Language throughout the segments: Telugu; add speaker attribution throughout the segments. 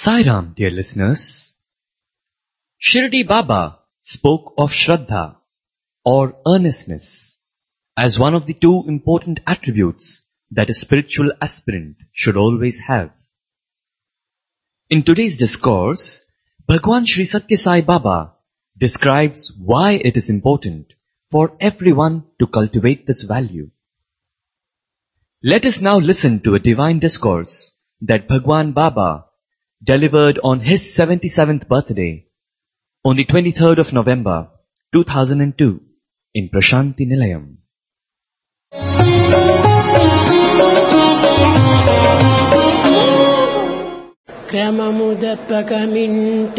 Speaker 1: Sairam, dear listeners. Shirdi Baba spoke of Shraddha or earnestness as one of the two important attributes that a spiritual aspirant should always have. In today's discourse, Bhagwan Sri Satya Sai Baba describes why it is important for everyone to cultivate this value. Let us now listen to a divine discourse that Bhagwan Baba delivered on his 77th birthday on the 23rd of November 2002 in Prashanti Nilayam.
Speaker 2: క్రమము దప్పక మింట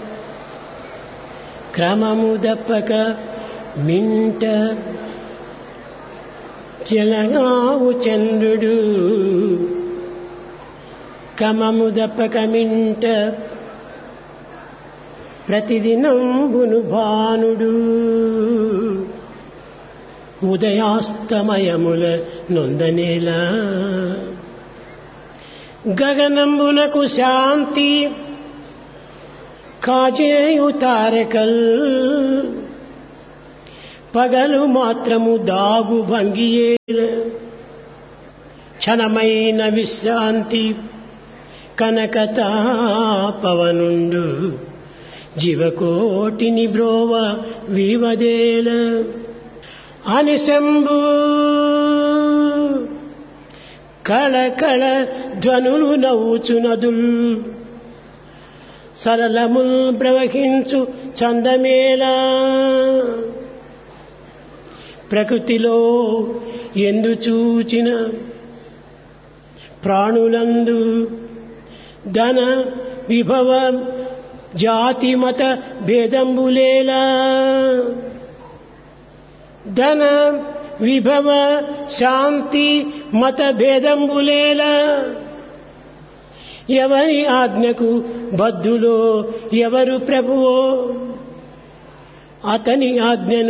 Speaker 2: క్రమము దప్పక మింట జలగావు చంద్రుడు క్రమము దప్పక మింట ప్రతిదినంబును భానుడు ఉదయాస్తమయముల నొందనేలా గగనంబునకు శాంతి కాజేయు తారకల్ పగలు మాత్రము దాగు భంగియేల క్షణమైన విశ్రాంతి కనకతాపవనుండు జీవకోటిని బ్రోవ వివదేల అనిశంభూ కళకళ ధ్వనులు నవ్వుచునదుల్ సరళముల్ ప్రవహించు చందమేలా ప్రకృతిలో ఎందు చూచిన ప్రాణులందు ధన విభవ జాతి మత భేదంబులేలా ధన విభవ శాంతి మత భేదంబులేలా ఎవరి ఆజ్ఞకు బద్ధులో ఎవరు ప్రభువో అతని ఆజ్ఞను